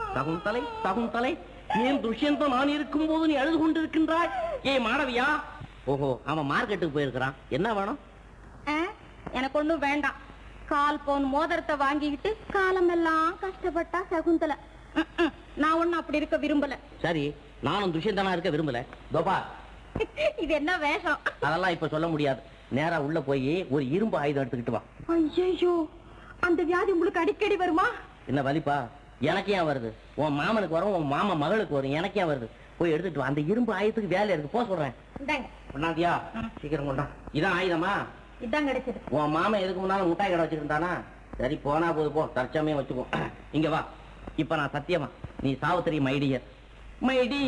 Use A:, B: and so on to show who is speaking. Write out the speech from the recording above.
A: சகுந்தலை சகுந்தலை ஏன் துஷ்யந்தம் நான் இருக்கும் போது நீ அழுது கொண்டிருக்கின்றாய் ஏ மாணவியா ஓஹோ அவன் மார்க்கெட்டுக்கு போயிருக்கிறான் என்ன வேணும்
B: ஆ, எனக்கு ஒண்ணும் வேண்டாம் கால் போன் மோதிரத்தை வாங்கிக்கிட்டு காலமெல்லாம் கஷ்டப்பட்டா சகுந்தல ம், ம், நான் ஒண்ணும் அப்படி இருக்க விரும்பல
A: சரி நானும் துஷ்யந்தனா இருக்க விரும்பல தோபா
B: இது என்ன வேஷம்
A: அதெல்லாம் இப்ப சொல்ல முடியாது நேரா உள்ள போய் ஒரு இரும்பு ஆயுதம் எடுத்துக்கிட்டு வா
B: ஐயோ அந்த வியாதி உங்களுக்கு அடிக்கடி வருமா
A: என்ன வலிப்பா எனக்கு ஏன் வருது உன் மாமனுக்கு வரும் உன் மாமா மகளுக்கு வரும் எனக்கு ஏன் வருது போய் எடுத்துட்டு வா அந்த இரும்பு ஆயுதத்துக்கு வேலை இருக்கு போ சொல்றேன்
B: இந்தாங்க
A: கொண்டாந்தியா சீக்கிரம் கொண்டா இதான் ஆயுதமா
B: இதான் கிடைச்சது
A: உன் மாமன் எதுக்கு முன்னாலும் முட்டாய் கடை வச்சிருந்தானா சரி போனா போது போ தற்சமயம் வச்சுக்கோ இங்க வா இப்ப நான் சத்தியமா நீ சாவித்திரி மைடியர் மைடி